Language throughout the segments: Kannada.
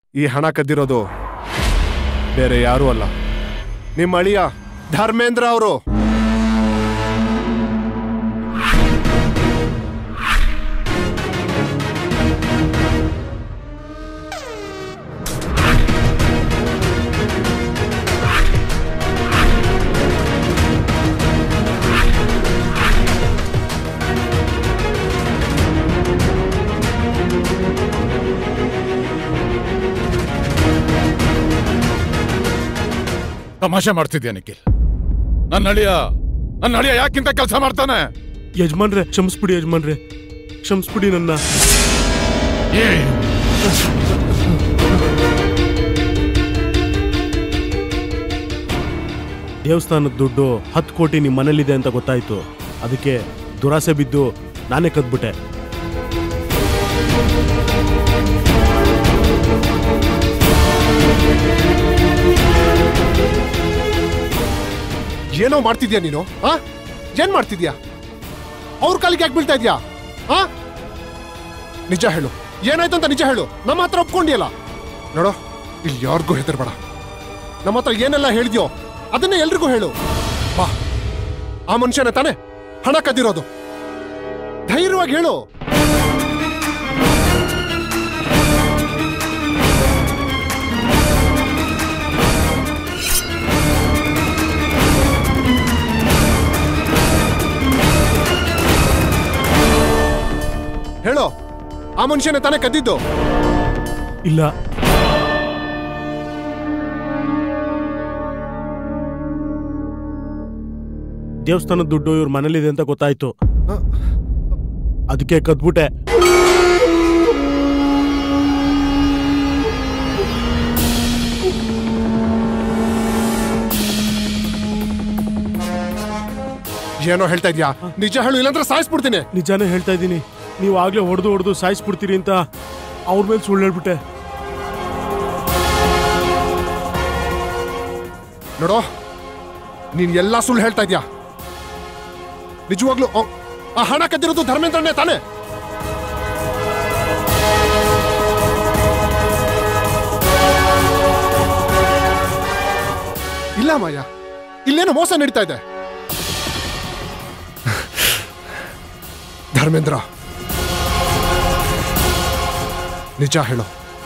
ಈ ಹಣ ಕದ್ದಿರೋದು ಬೇರೆ ಯಾರೂ ಅಲ್ಲ ನಿಮ್ಮ ಅಳಿಯ ಧರ್ಮೇಂದ್ರ ಅವರು ತಮಾಷೆ ಮಾಡ್ತಿದ್ಯಾ ನಿಖಿಲ್ ನನ್ನ ಅಳಿಯ ನನ್ನ ಅಳಿಯ ಯಾಕಿಂತ ಕೆಲಸ ಮಾಡ್ತಾನೆ ಯಜಮಾನ್ರೆ ಕ್ಷಮಿಸ್ಬಿಡಿ ಯಜಮಾನ್ರೆ ಕ್ಷಮಿಸ್ಬಿಡಿ ನನ್ನ ಏ ದೇವಸ್ಥಾನದ ದುಡ್ಡು ಹತ್ತು ಕೋಟಿ ನಿಮ್ಮ ಮನೇಲಿದೆ ಅಂತ ಗೊತ್ತಾಯ್ತು ಅದಕ್ಕೆ ದುರಾಸೆ ಬಿದ್ದು ನಾನೇ ಕದ್ಬಿಟ್ಟೆ ಏನೋ ಮಾಡ್ತಿದ್ಯಾ ನೀನು ಆ ಏನ್ ಮಾಡ್ತಿದ್ಯಾ ಅವ್ರ ಕಾಲಿಗೆ ಯಾಕೆ ಬೀಳ್ತಾ ಇದ್ಯಾ ಆ ನಿಜ ಹೇಳು ಏನಾಯ್ತು ಅಂತ ನಿಜ ಹೇಳು ನಮ್ಮ ಹತ್ರ ಒಪ್ಕೊಂಡಿಯಲ್ಲ ನೋಡೋ ಇಲ್ಲಿ ಯಾರಿಗೂ ಹೆದರ್ಬೇಡ ನಮ್ಮ ಹತ್ರ ಏನೆಲ್ಲ ಹೇಳಿದ್ಯೋ ಅದನ್ನೇ ಎಲ್ರಿಗೂ ಹೇಳು ಬಾ ಆ ಮನುಷ್ಯನ ತಾನೇ ಹಣ ಕದ್ದಿರೋದು ಧೈರ್ಯವಾಗಿ ಹೇಳು ಹೇಳು ಆ ಮನುಷ್ಯನ ತಾನೇ ಕದ್ದಿದ್ದು ಇಲ್ಲ ದೇವಸ್ಥಾನದ ದುಡ್ಡು ಇವ್ರ ಮನೇಲಿದೆ ಅಂತ ಗೊತ್ತಾಯ್ತು ಅದಕ್ಕೆ ಕದ್ಬಿಟ್ಟೆ ಏನೋ ಹೇಳ್ತಾ ಇದ್ಯಾ ನಿಜ ಹೇಳು ಇಲ್ಲಾಂದ್ರೆ ಸಾಯಿಸ್ಬಿಡ್ತೀನಿ ನಿಜಾನೇ ಹೇಳ್ತಾ ಇದ್ದೀನಿ ನೀವು ಆಗ್ಲೇ ಹೊಡೆದು ಹೊಡೆದು ಸಾಯಿಸ್ಬಿಡ್ತೀರಿ ಅಂತ ಅವ್ರ ಮೇಲೆ ಸುಳ್ಳು ಹೇಳ್ಬಿಟ್ಟೆ ನೋಡೋ ನೀನ್ ಎಲ್ಲಾ ಸುಳ್ಳು ಹೇಳ್ತಾ ಇದ್ಯಾ ನಿಜವಾಗ್ಲೂ ಅವ್- ಆ ಹಣ ಕದ್ದಿರೋದು ಧರ್ಮೇಂದ್ರನೇ ತಾನೇ ಇಲ್ಲ ಮಾಯ ಇಲ್ಲೇನೋ ಮೋಸ ನಡೀತಾ ಇದೆ ಧರ್ಮೇಂದ್ರ ನಿಜ ಹೇಳು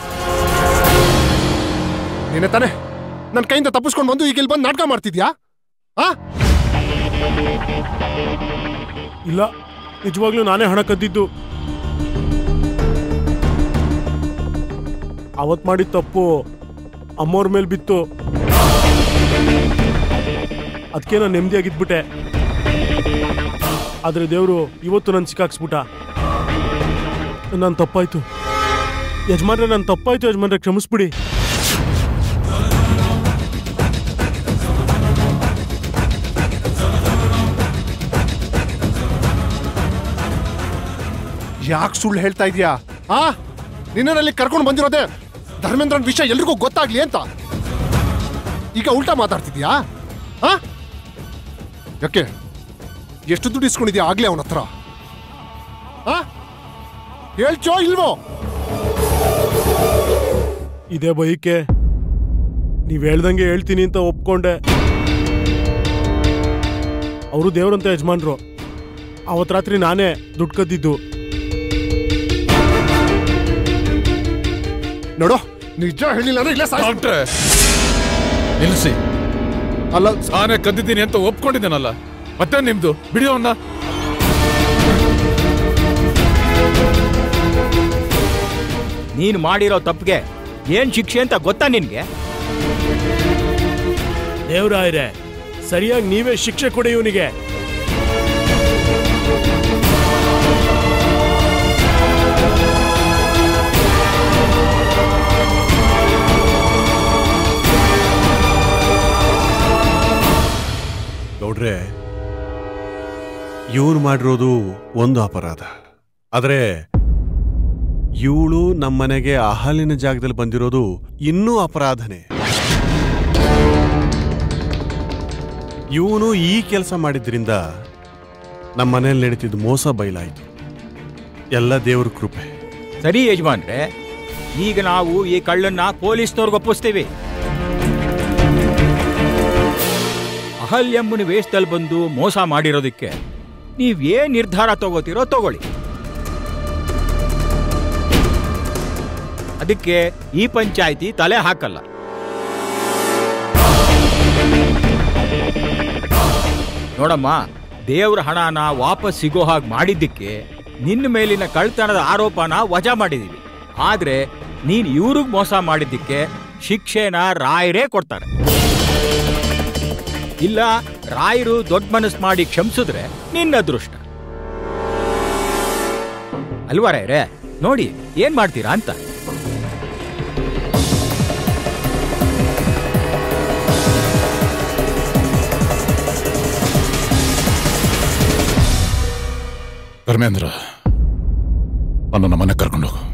ನೀನೆ ತಾನೆ ನನ್ನ ಕೈಯಿಂದ ತಪ್ಪಿಸ್ಕೊಂಡು ಬಂದು ಈಗ ಇಲ್ಲಿ ಬಂದು ನಾಟಕ ಮಾಡ್ತಿದ್ಯಾ ಆ ಇಲ್ಲ ನಿಜವಾಗ್ಲೂ ನಾನೇ ಹಣ ಕದ್ದಿದ್ದು ಅವತ್ ಮಾಡಿದ ತಪ್ಪು ಅಮ್ಮವ್ರ ಮೇಲೆ ಬಿತ್ತು ಅದಕ್ಕೆ ನಾನು ನೆಮ್ಮದಿಯಾಗಿದ್ಬಿಟ್ಟೆ ಆದ್ರೆ ದೇವರು ಇವತ್ತು ನನ್ನ ಸಿಕ್ಕಾಕ್ಸ್ಬಿಟ್ಟ ನನ್ನ ತಪ್ಪಾಯ್ತು ಯಜಮಾನ್ರೆ ನನ್ನ ತಪ್ಪಾಯ್ತು ಯಜಮಾನ್ರೆ ಕ್ಷಮಿಸ್ಬಿಡಿ ಯಾಕೆ ಸುಳ್ಳು ಹೇಳ್ತಾ ಇದೀಯಾ ಆ ನಿನ್ನಲ್ಲಿ ಕರ್ಕೊಂಡು ಬಂದಿರೋದೆ ಧರ್ಮೇಂದ್ರನ್ ವಿಷಯ ಎಲ್ರಿಗೂ ಗೊತ್ತಾಗ್ಲಿ ಅಂತ ಈಗ ಉಲ್ಟಾ ಮಾತಾಡ್ತಿದ್ಯಾ ಆ ಯಾಕೆ ಎಷ್ಟು ದುಡ್ಡು ಇಸ್ಕೊಂಡಿದ್ಯಾ ಆಗ್ಲೇ ಅವನ ಹತ್ರ ಆ ಹೇಳ್ಚೋ ಇಲ್ವೋ ಇದೇ ಬೈಕೆ ನೀವ್ ಹೇಳ್ದಂಗೆ ಹೇಳ್ತೀನಿ ಅಂತ ಒಪ್ಕೊಂಡೆ ಅವರು ದೇವ್ರಂತ ಯಜಮಾನ್ರು ಅವತ್ ರಾತ್ರಿ ನಾನೇ ದುಡ್ಡು ಕದ್ದಿದ್ದು ನೋಡು ನಿಜ ಹೇಳಿಲ್ಲ ಅಂದ್ರೆ ಇಲ್ಲೇ ಸಾಯ್ಸ್- ಡಾಕ್ಟ್ರೆ ನಿಲ್ಸಿ ಅಲ್ಲ ನಾನೇ ಕದ್ದಿದ್ದೀನಿ ಅಂತ ಒಪ್ಕೊಂಡಿದ್ದೇನಲ್ಲ ಮತ್ತೆ ನಿಮ್ದು ಬಿಡಿ ಅವನ್ನ ನೀನು ಮಾಡಿರೋ ತಪ್ಪಿಗೆ ಏನ್ ಶಿಕ್ಷೆ ಅಂತ ಗೊತ್ತಾ ನಿನ್ಗೆ ದೇವ್ರಾಯ್ರೆ ಸರಿಯಾಗಿ ನೀವೇ ಶಿಕ್ಷೆ ಕೊಡಿ ಇವನಿಗೆ ಗೌಡ್ರೆ ಇವನು ಮಾಡಿರೋದು ಒಂದು ಅಪರಾಧ ಆದರೆ ಇವಳು ನಮ್ಮನೆಗೆ ಅಹಲಿನ ಜಾಗದಲ್ಲಿ ಬಂದಿರೋದು ಇನ್ನೂ ಅಪರಾಧನೇ ಇವನು ಈ ಕೆಲಸ ಮಾಡಿದ್ರಿಂದ ನಮ್ಮ ಮನೇಲಿ ನಡೀತಿದ್ದು ಮೋಸ ಬಯಲಾಯಿತು ಎಲ್ಲ ದೇವ್ರ ಕೃಪೆ ಸರಿ ಯಜಮಾನ್ರೆ ಈಗ ನಾವು ಈ ಕಳ್ಳನ್ನ ಪೊಲೀಸ್ನವ್ರಿಗೆ ಒಪ್ಪಿಸ್ತೀವಿ ಅಹಲ್ಯಮ್ಮನ ವೇಷದಲ್ಲಿ ಬಂದು ಮೋಸ ಮಾಡಿರೋದಕ್ಕೆ ನೀವೇನ್ ನಿರ್ಧಾರ ತಗೋತೀರೋ ತಗೊಳ್ಳಿ ಅದಕ್ಕೆ ಈ ಪಂಚಾಯಿತಿ ತಲೆ ಹಾಕಲ್ಲ ನೋಡಮ್ಮ ದೇವ್ರ ಹಣನ ವಾಪಸ್ ಸಿಗೋ ಹಾಗೆ ಮಾಡಿದ್ದಕ್ಕೆ ನಿನ್ನ ಮೇಲಿನ ಕಳ್ತನದ ಆರೋಪನ ವಜಾ ಮಾಡಿದೀವಿ ಆದ್ರೆ ನೀನ್ ಇವ್ರಿಗೆ ಮೋಸ ಮಾಡಿದ್ದಕ್ಕೆ ಶಿಕ್ಷೆನ ರಾಯರೇ ಕೊಡ್ತಾರೆ ಇಲ್ಲ ರಾಯರು ದೊಡ್ಡ ಮನಸ್ಸು ಮಾಡಿ ಕ್ಷಮಿಸಿದ್ರೆ ನಿನ್ನ ಅದೃಷ್ಟ ಅಲ್ವಾ ರಾಯರೇ ನೋಡಿ ಏನ್ ಮಾಡ್ತೀರಾ ಅಂತ ಧರ್ಮೇಂದ್ರ ನನ್ನನ್ನು ಮನೆ ಕರ್ಕೊಂಡು ಹೋಗು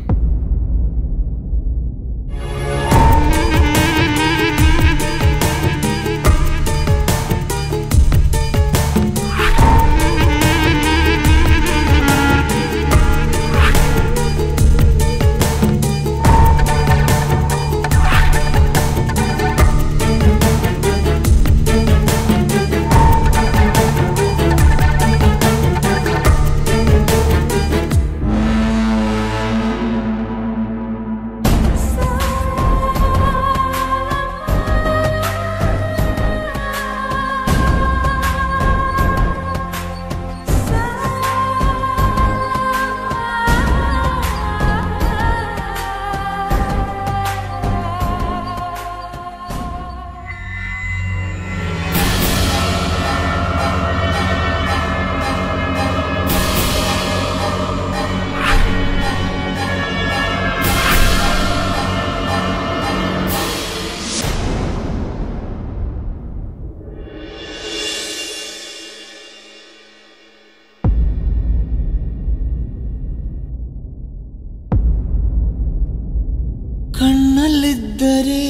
ಕಣ್ಣಲ್ಲಿದ್ದರೆ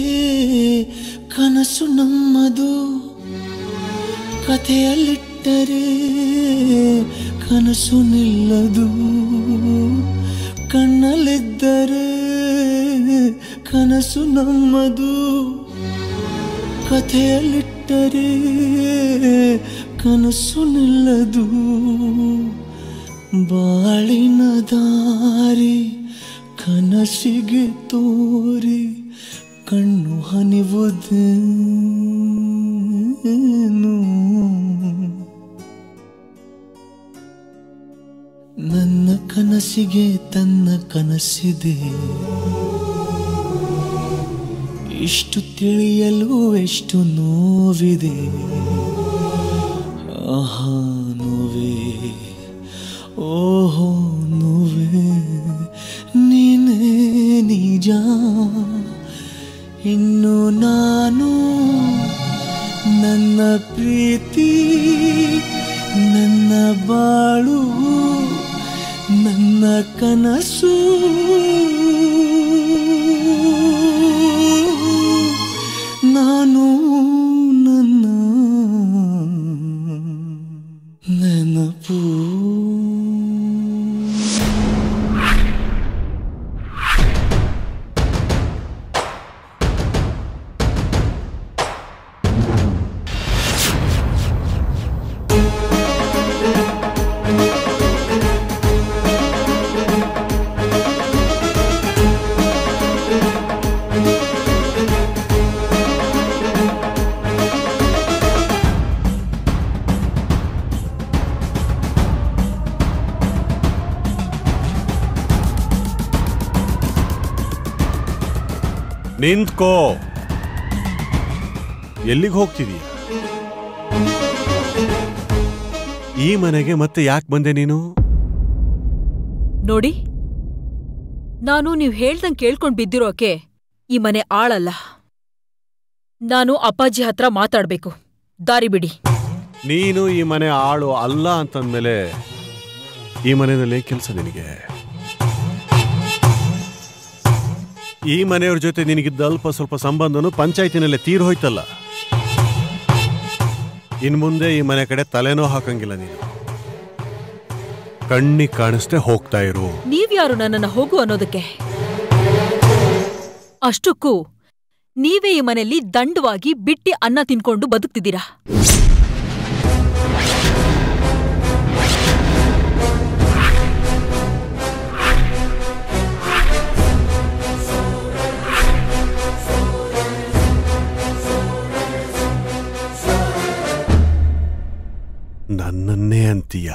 ಕನಸು ನಮ್ಮದು ಕಥೆಯಲ್ಲಿಟ್ಟರೆ ಕನಸು ನಿಲ್ಲದು ಕಣ್ಣಲ್ಲಿದ್ದರೆ ಕನಸು ನಮ್ಮದು ಕಥೆಯಲ್ಲಿಟ್ಟರೆ ಕನಸು ನಿಲ್ಲದು ಬಾಳಿನ ದಾರಿ ಕನಸಿಗೆ ತೋರಿ ಕಣ್ಣು ಹನಿವುದೇನು ನನ್ನ ಕನಸಿಗೆ ತನ್ನ ಕನಸಿದೆ ಇಷ್ಟು ತಿಳಿಯಲು ಎಷ್ಟು ನೋವಿದೆ ಆಹಾ ನೋವೇ ಓಹೋ ನೋವೇ ನೀನೇ ನಿಜ ಇನ್ನು ನಾನು ನನ್ನ ಪ್ರೀತಿ ನನ್ನ ಬಾಳು ನನ್ನ ಕನಸು ನಾನು ನನ್ನ ನೆನಪು ನಿಂತ್ಕೋ ಎಲ್ಲಿಗೆ ಹೋಗ್ತಿದೀಯ ಈ ಮನೆಗೆ ಮತ್ತೆ ಯಾಕೆ ಬಂದೆ ನೀನು ನೋಡಿ ನಾನು ನೀವ್ ಹೇಳ್ದಂಗ್ ಕೇಳ್ಕೊಂಡ್ ಬಿದ್ದಿರೋಕೆ ಈ ಮನೆ ಆಳಲ್ಲ ನಾನು ಅಪ್ಪಾಜಿ ಹತ್ರ ಮಾತಾಡ್ಬೇಕು ದಾರಿ ಬಿಡಿ ನೀನು ಈ ಮನೆ ಆಳು ಅಲ್ಲ ಅಂತಂದ್ಮೇಲೆ ಈ ಮನೆಯಲ್ಲಿ ಕೆಲಸ ನಿನಗೆ ಈ ಮನೆಯವ್ರ ಜೊತೆ ನಿನಗಿದ್ದ ಅಲ್ಪ ಸ್ವಲ್ಪ ಸಂಬಂಧನು ಪಂಚಾಯತಿನಲ್ಲೇ ತೀರ್ ಹೋಯ್ತಲ್ಲ ಇನ್ ಮುಂದೆ ಈ ಮನೆ ಕಡೆ ತಲೆನೋ ಹಾಕಂಗಿಲ್ಲ ನೀನು ಕಣ್ಣಿ ಕಾಣಿಸ್ದೆ ಹೋಗ್ತಾ ಇರು ನೀವ್ಯಾರು ನನ್ನನ್ನ ಹೋಗು ಅನ್ನೋದಕ್ಕೆ ಅಷ್ಟಕ್ಕೂ ನೀವೇ ಈ ಮನೆಯಲ್ಲಿ ದಂಡವಾಗಿ ಬಿಟ್ಟಿ ಅನ್ನ ತಿನ್ಕೊಂಡು ಬದುಕ್ತಿದ್ದೀರಾ ನನ್ನನ್ನೇ ಅಂತೀಯ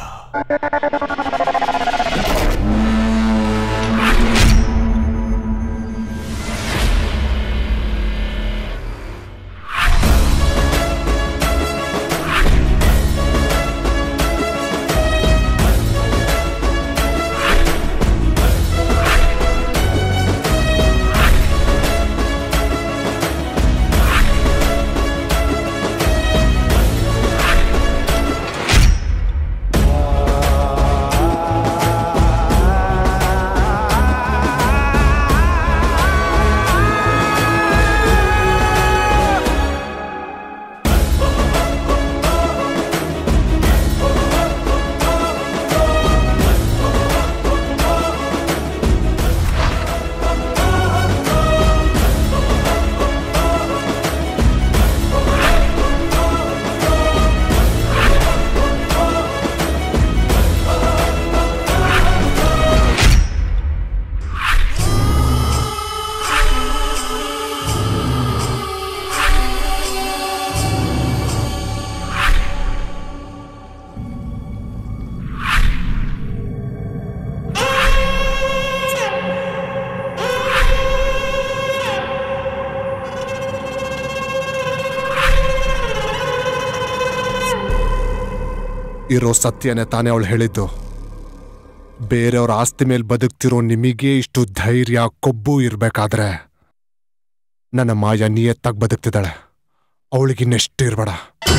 ಇರೋ ಸತ್ಯನೇ ತಾನೇ ಅವಳು ಹೇಳಿದ್ದು ಬೇರೆಯವ್ರ ಆಸ್ತಿ ಮೇಲೆ ಬದುಕ್ತಿರೋ ನಿಮಗೆ ಇಷ್ಟು ಧೈರ್ಯ ಕೊಬ್ಬು ಇರ್ಬೇಕಾದ್ರೆ ನನ್ನ ಮಾಯ ನಿಯತ್ತಾಗಿ ಬದುಕ್ತಿದ್ದಾಳೆ ಅವಳಿಗಿನ್ನೆಷ್ಟು ಇರ್ಬೇಡ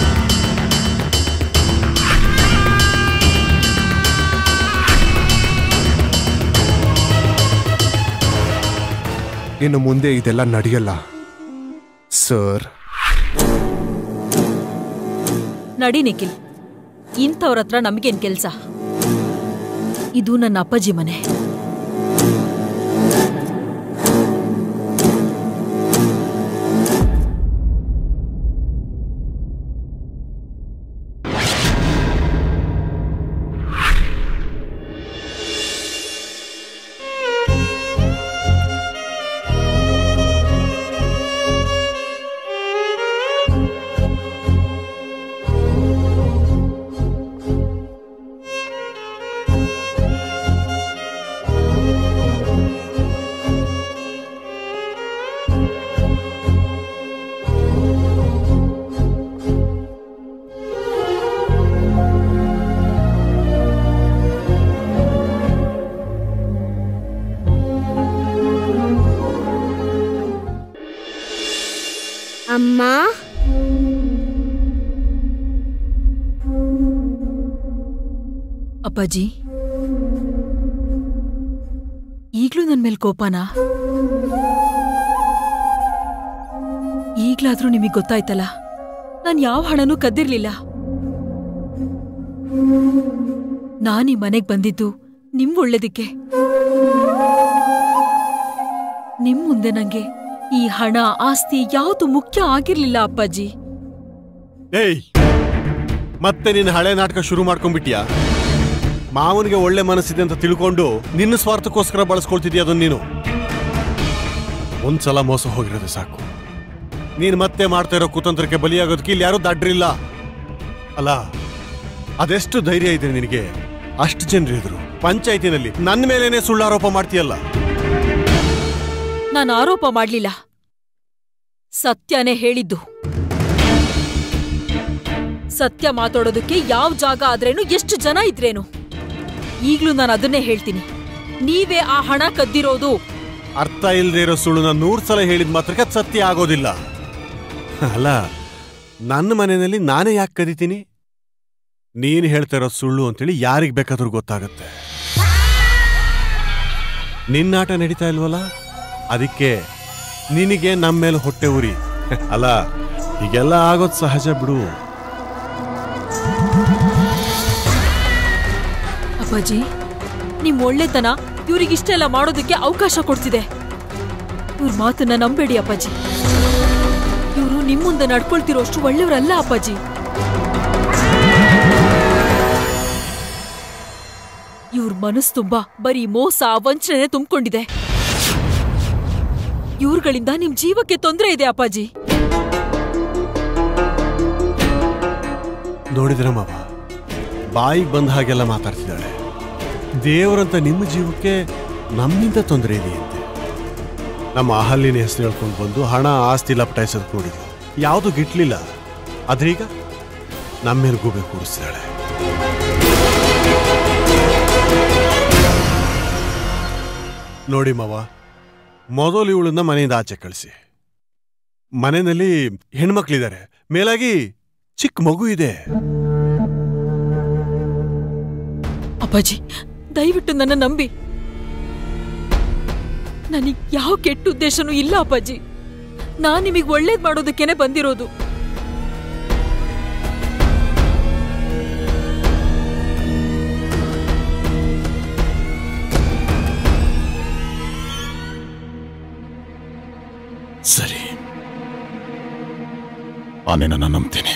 ಇನ್ನು ಮುಂದೆ ಇದೆಲ್ಲ ನಡೆಯಲ್ಲ ಸರ್ ನಡಿ ನಿಖಿಲ್ ಇಂಥವ್ರ ಹತ್ರ ನಮಗೇನ್ ಕೆಲ್ಸ ಇದು ನನ್ನ ಅಪ್ಪಾಜಿ ಮನೆ ಅಮ್ಮ ಅಪ್ಪಾಜಿ ಈಗ್ಲೂ ನನ್ ಮೇಲ್ ಕೋಪನಾ ಈಗ್ಲಾದ್ರೂ ನಿಮಗ್ ಗೊತ್ತಾಯ್ತಲ್ಲ ನಾನ್ ಯಾವ ಹಣನೂ ಕದ್ದಿರ್ಲಿಲ್ಲ ನಾನ್ ಈ ಮನೆಗ್ ಬಂದಿದ್ದು ನಿಮ್ ಒಳ್ಳೇದಕ್ಕೆ ನಿಮ್ ಮುಂದೆ ನಂಗೆ ಈ ಹಣ ಆಸ್ತಿ ಯಾವುದು ಮುಖ್ಯ ಆಗಿರ್ಲಿಲ್ಲ ಅಪ್ಪಾಜಿ ಏಯ್ ಮತ್ತೆ ನಿನ್ನ ಹಳೆ ನಾಟಕ ಶುರು ಮಾಡ್ಕೊಂಡ್ಬಿಟ್ಯಾ ಮಾವನಿಗೆ ಒಳ್ಳೆ ಮನಸ್ಸಿದೆ ಅಂತ ತಿಳ್ಕೊಂಡು ನಿನ್ನ ಸ್ವಾರ್ಥಕ್ಕೋಸ್ಕರ ಬಳಸ್ಕೊಳ್ತಿದ್ಯಾ ಅದನ್ನ ನೀನು ಒಂದ್ಸಲ ಮೋಸ ಹೋಗಿರೋದು ಸಾಕು ನೀನು ಮತ್ತೆ ಮಾಡ್ತಾ ಇರೋ ಕುತಂತ್ರಕ್ಕೆ ಬಲಿಯಾಗೋದಕ್ಕೆ ಇಲ್ಲಿ ಯಾರೂ ದಡ್ರಿಲ್ಲ ಅಲ್ಲ ಅದೆಷ್ಟು ಧೈರ್ಯ ಇದೆ ನಿನಗೆ ಅಷ್ಟು ಜನರು ಇದ್ರು ಪಂಚಾಯತಿನಲ್ಲಿ ನನ್ನ ಮೇಲೇನೆ ಸುಳ್ಳಾರೋಪ ಮಾಡ್ತೀಯಲ್ಲ ನಾನು ಆರೋಪ ಮಾಡ್ಲಿಲ್ಲ ಸತ್ಯನೇ ಹೇಳಿದ್ದು ಸತ್ಯ ಮಾತಾಡೋದಕ್ಕೆ ಯಾವ ಜಾಗ ಆದ್ರೇನು ಎಷ್ಟು ಜನ ಇದ್ರೇನು ಈಗ್ಲೂ ನಾನು ಅದನ್ನೇ ಹೇಳ್ತೀನಿ ನೀವೇ ಆ ಹಣ ಕದ್ದಿರೋದು ಅರ್ಥ ಇಲ್ಲದೆ ಇರೋ ಸುಳ್ಳುನ ನೂರ್ ಸಲ ಹೇಳಿದ ಮಾತ್ರಕ್ಕೆ ಅದ್ ಸತ್ಯ ಆಗೋದಿಲ್ಲ ಅಲ್ಲ ನನ್ನ ಮನೆಯಲ್ಲಿ ನಾನೇ ಯಾಕೆ ಕದಿತೀನಿ ನೀನು ಹೇಳ್ತಾ ಇರೋ ಸುಳ್ಳು ಅಂತೇಳಿ ಯಾರಿಗೆ ಬೇಕಾದ್ರೂ ಗೊತ್ತಾಗತ್ತೆ ನಿನ್ನಾಟ ನಡೀತಾ ಇಲ್ವಲ್ಲ ಅದಕ್ಕೆ ನಿನಗೆ ನಮ್ಮ ಮೇಲೆ ಹೊಟ್ಟೆ ಉರಿ ಅಲ್ಲ ಹೀಗೆಲ್ಲ ಆಗೋದ್ ಸಹಜ ಬಿಡು ಅಪ್ಪಾಜಿ ನಿಮ್ ಒಳ್ಳೆತನ ಇವ್ರಿಗಿಷ್ಟೆಲ್ಲ ಮಾಡೋದಕ್ಕೆ ಅವಕಾಶ ಕೊಡ್ತಿದೆ ಇವ್ರ ಮಾತನ್ನ ನಂಬೇಡಿ ಅಪ್ಪಾಜಿ ಇವರು ನಿಮ್ ಮುಂದೆ ನಡ್ಕೊಳ್ತಿರೋ ಅಷ್ಟು ಒಳ್ಳೆಯವರಲ್ಲ ಅಪ್ಪಾಜಿ ಇವ್ರ ಮನಸ್ಸು ತುಂಬಾ ಬರೀ ಮೋಸ ವಂಚನೆ ತುಂಬಿಕೊಂಡಿದೆ ಇವ್ರುಗಳಿಂದ ನಿಮ್ ಜೀವಕ್ಕೆ ತೊಂದರೆ ಇದೆ ಅಪ್ಪಾಜಿ ನೋಡಿದ್ರ ಮಾವ ಬಾಯಿಗೆ ಬಂದ ಹಾಗೆಲ್ಲ ಮಾತಾಡ್ತಿದ್ದಾಳೆ ದೇವರಂತ ನಿಮ್ಮ ಜೀವಕ್ಕೆ ನಮ್ಮಿಂದ ತೊಂದರೆ ಇದೆಯಂತೆ ನಮ್ಮ ಅಹಲ್ಲಿನ ಹೆಸರು ಹೇಳ್ಕೊಂಡು ಬಂದು ಹಣ ಆಸ್ತಿ ಲಪಟಾಯಿಸೋದಕ್ಕೆ ನೋಡಿದ್ವು ಯಾವುದು ಗಿಟ್ಲಿಲ್ಲ ಆದ್ರೀಗ ನಮ್ಮ ಮೇಲೆ ಗೂಬೆ ಕೂರಿಸ್ತಾಳೆ ನೋಡಿ ಮಾವ ಮೊದಲು ಇವಳನ್ನ ಮನೆಯಿಂದ ಆಚೆ ಕಳಿಸಿ ಮನೆಯಲ್ಲಿ ಹೆಣ್ಮಕ್ಳಿದ್ದಾರೆ ಮೇಲಾಗಿ ಚಿಕ್ಕ ಮಗು ಇದೆ ಅಪ್ಪಾಜಿ ದಯವಿಟ್ಟು ನನ್ನ ನಂಬಿ ನನಗ್ ಯಾವ ಕೆಟ್ಟ ಉದ್ದೇಶನೂ ಇಲ್ಲ ಅಪ್ಪಾಜಿ ನಾನ್ ನಿಮಗ್ ಒಳ್ಳೇದ್ ಮಾಡೋದಕ್ಕೇನೆ ಬಂದಿರೋದು ಸರಿ ಆನೆನ ನಂಬ್ತೀನಿ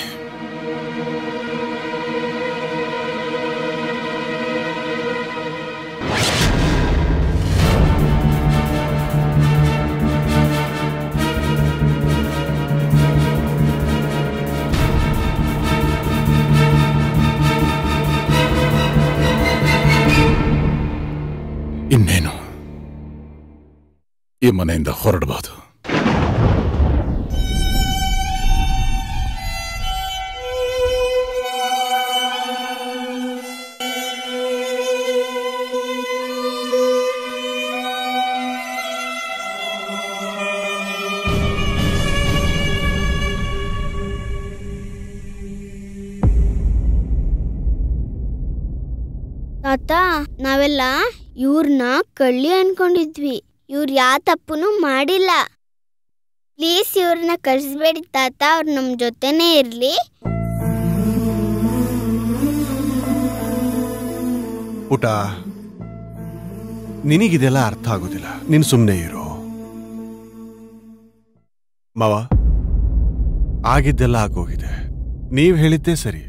ಇನ್ನೇನು ಈ ಮನೆಯಿಂದ ಹೊರಡಬಹುದು ತಾತ ನಾವೆಲ್ಲ ಇವ್ರನ್ನ ಕಳ್ಳಿ ಅನ್ಕೊಂಡಿದ್ವಿ ಇವ್ರು ಯಾವ ತಪ್ಪುನು ಮಾಡಿಲ್ಲ ಪ್ಲೀಸ್ ಇವ್ರನ್ನ ಕಳಿಸ್ಬೇಡಿ ತಾತ ಅವ್ರು ನಮ್ಮ ಜೊತೆನೇ ಇರ್ಲಿ ಪುಟ ನಿನಗಿದೆಲ್ಲ ಅರ್ಥ ಆಗೋದಿಲ್ಲ ನೀನು ಸುಮ್ಮನೆ ಇರು ಮಾವ ಆಗಿದ್ದೆಲ್ಲ ಆಗೋಗಿದೆ ನೀವ್ ಹೇಳಿದ್ದೇ ಸರಿ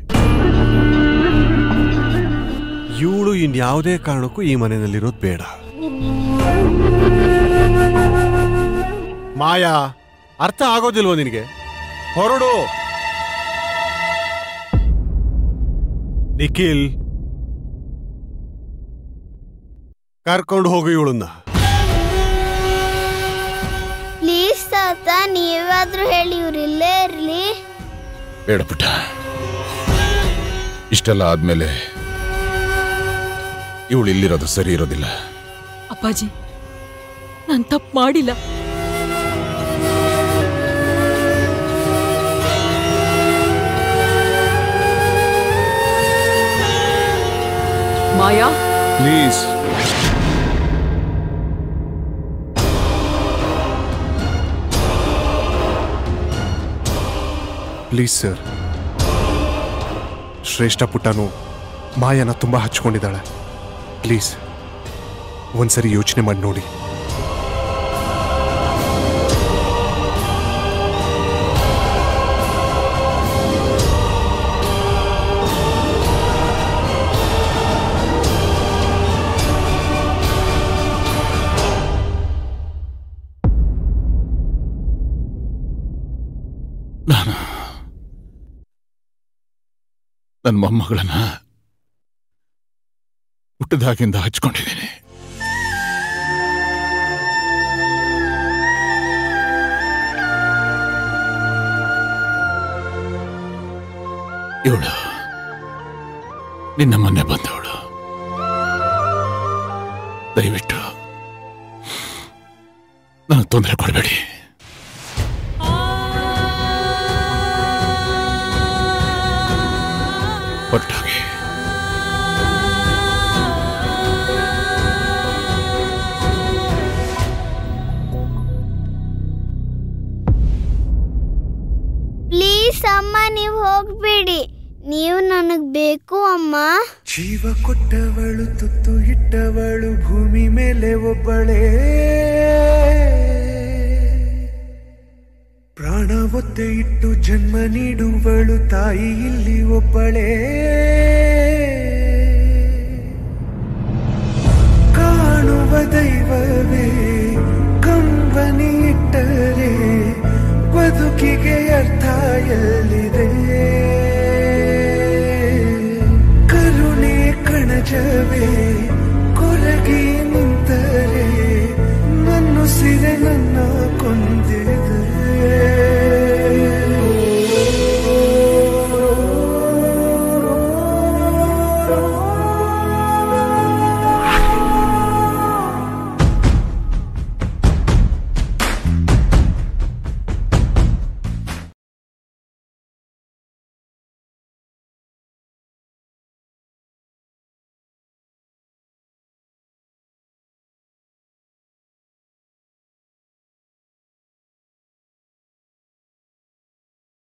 ಇವಳು ಇನ್ಯಾವುದೇ ಕಾರಣಕ್ಕೂ ಈ ಮನೆಯಲ್ಲಿರೋದು ಬೇಡ ಮಾಯಾ ಅರ್ಥ ಆಗೋದಿಲ್ವೋ ನಿನಗೆ ಹೊರಡು ನಿಖಿಲ್ ಕರ್ಕೊಂಡು ಹೋಗು ಇವಳನ್ನ ಪ್ಲೀಸ್ ತಾತ ನೀವಾದ್ರೂ ಹೇಳಿ ಇವ್ರು ಇಲ್ಲೇ ಇರ್ಲಿ ಬೇಡ ಪುಟ್ಟ ಇಷ್ಟೆಲ್ಲ ಆದ್ಮೇಲೆ ಇವಳು ಇಲ್ಲಿರೋದು ಸರಿ ಇರೋದಿಲ್ಲ ಅಪ್ಪಾಜಿ ನಾನ್ ತಪ್ಪು ಮಾಡಿಲ್ಲ ಮಾಯಾ ಪ್ಲೀಸ್ ಪ್ಲೀಸ್ ಸರ್ ಶ್ರೇಷ್ಠ ಪುಟ್ಟನು ಮಾಯನ ತುಂಬ ಹಚ್ಕೊಂಡಿದ್ದಾಳೆ ಪ್ಲೀಸ್ ಒಂದ್ಸರಿ ಯೋಚನೆ ಮಾಡಿ ನೋಡಿ ನಾನು ನನ್ನ ಮೊಮ್ಮಗಳನ್ನ ಹುಟ್ಟಿದಾಗಿಂದ ಹಚ್ಕೊಂಡಿದ್ದೀನಿ ಇವಳು ನಿನ್ನ ಮೊನ್ನೆ ಬಂದವಳು ದಯವಿಟ್ಟು ನನಗೆ ತೊಂದರೆ ಕೊಡಬೇಡಿ ಹೊರಟಾಗಿ ಪ್ಲೀಸ್ ಅಮ್ಮ ನೀವು ಹೋಗ್ಬೇಡಿ ನೀವು ನನಗ್ ಬೇಕು ಅಮ್ಮ ಜೀವ ಕೊಟ್ಟವಳು ತುತ್ತು ಇಟ್ಟವಳು ಭೂಮಿ ಮೇಲೆ ಒಬ್ಬಳೇ ಒತ್ತೆ ಇಟ್ಟು ಜನ್ಮ ನೀಡುವಳು ತಾಯಿ ಇಲ್ಲಿ ಒಬ್ಬಳೇ